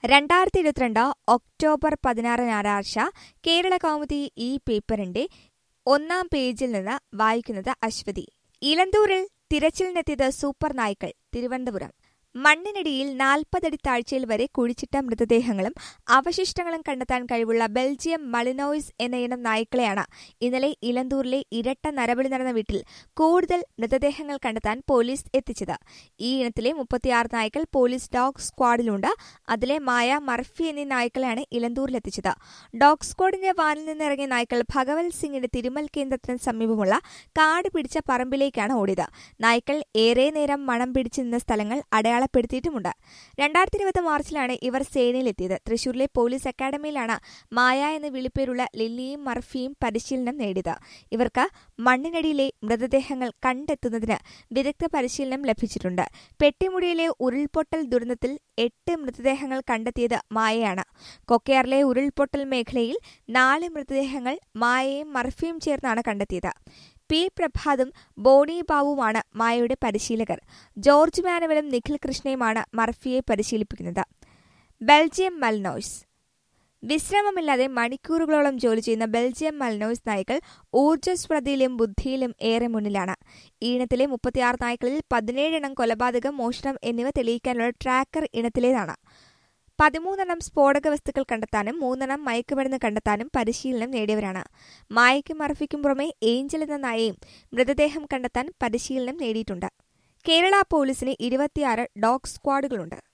രണ്ടായിരത്തി ഇരുപത്തിരണ്ട് ഒക്ടോബർ പതിനാറ് ഞായറാഴ്ച കേരള കൗമുദി ഈ പേപ്പറിന്റെ ഒന്നാം പേജിൽ നിന്ന് വായിക്കുന്നത് അശ്വതി ഇലന്തൂരിൽ തിരച്ചിലിനെത്തിയത് സൂപ്പർ നായ്ക്കൾ തിരുവനന്തപുരം മണ്ണിനടിയിൽ നാൽപ്പതടി താഴ്ചയിൽ വരെ കുഴിച്ചിട്ട മൃതദേഹങ്ങളും അവശിഷ്ടങ്ങളും കണ്ടെത്താൻ കഴിവുള്ള ബെൽജിയം മളിനോയ്സ് എന്ന ഇനം നായ്ക്കളെയാണ് ഇന്നലെ ഇലന്തൂരിലെ ഇരട്ട നരബലി നടന്ന വീട്ടിൽ കൂടുതൽ മൃതദേഹങ്ങൾ കണ്ടെത്താൻ പോലീസ് എത്തിച്ചത് ഈ ഇനത്തിലെ മുപ്പത്തിയാറ് നായ്ക്കൾ പോലീസ് ഡോഗ് സ്ക്വാഡിലുണ്ട് അതിലെ മായ മർഫി എന്നീ നായ്ക്കളെയാണ് ഇലന്തൂരിലെത്തിച്ചത് ഡോഗ് സ്ക്വാഡിന്റെ വാനിൽ നിന്നിറങ്ങിയ നായ്ക്കൾ ഭഗവത് സിംഗിന്റെ തിരുമൽ കേന്ദ്രത്തിന് സമീപമുള്ള കാട് പിടിച്ച പറമ്പിലേക്കാണ് ഓടിയത് നായ്ക്കൾ ഏറെ നേരം മണം പിടിച്ചു നിന്ന സ്ഥലങ്ങൾ അടയാളപ്പെടുത്തിയിട്ടുമുണ്ട് രണ്ടായിരത്തി ഇരുപത് മാർച്ചിലാണ് ഇവർ സേനയിലെത്തിയത് തൃശൂരിലെ പോലീസ് അക്കാദമിയിലാണ് മായ എന്ന് വിളിപ്പേരുള്ള ലില്ലിയും മർഫിയും പരിശീലനം നേടിയത് ഇവർക്ക് മണ്ണിനടിയിലെ മൃതദേഹങ്ങൾ കണ്ടെത്തുന്നതിന് വിദഗ്ധ പരിശീലനം ലഭിച്ചിട്ടുണ്ട് പെട്ടിമുടിയിലെ ഉരുൾപൊട്ടൽ ദുരന്തത്തിൽ എട്ട് മൃതദേഹങ്ങൾ കണ്ടെത്തിയത് മായയാണ് കൊക്കയാറിലെ ഉരുൾപൊട്ടൽ മേഖലയിൽ നാല് മൃതദേഹങ്ങൾ മായയും മർഫിയും ചേർന്നാണ് കണ്ടെത്തിയത് പി പ്രഭാതും ബോണി ബാബുവുമാണ് മായയുടെ പരിശീലകർ ജോർജ് മാനുവലും നിഖിൽ കൃഷ്ണയുമാണ് മർഫിയെ പരിശീലിപ്പിക്കുന്നത് ബെൽജിയം മൽനോയ്സ് വിശ്രമമില്ലാതെ മണിക്കൂറുകളോളം ജോലി ചെയ്യുന്ന ബെൽജിയം മൽനോയ്സ് നായ്ക്കൾ ഊർജ്ജസ്വലതയിലും ബുദ്ധിയിലും ഏറെ മുന്നിലാണ് ഈണത്തിലെ മുപ്പത്തിയാറ് നായ്ക്കളിൽ പതിനേഴെണ്ണം കൊലപാതകം മോഷണം എന്നിവ തെളിയിക്കാനുള്ള ട്രാക്കർ ഇനത്തിലേതാണ് പതിമൂന്നെണ്ണം സ്ഫോടക വസ്തുക്കൾ കണ്ടെത്താനും മൂന്നെണ്ണം മയക്കുമരുന്ന് കണ്ടെത്താനും പരിശീലനം നേടിയവരാണ് മായയ്ക്കും മർഫിക്കും പുറമെ ഏഞ്ചൽ എന്ന നായയും മൃതദേഹം കണ്ടെത്താൻ പരിശീലനം നേടിയിട്ടുണ്ട് കേരള പോലീസിന് ഇരുപത്തിയാറ് ഡോഗ് സ്ക്വാഡുകളുണ്ട്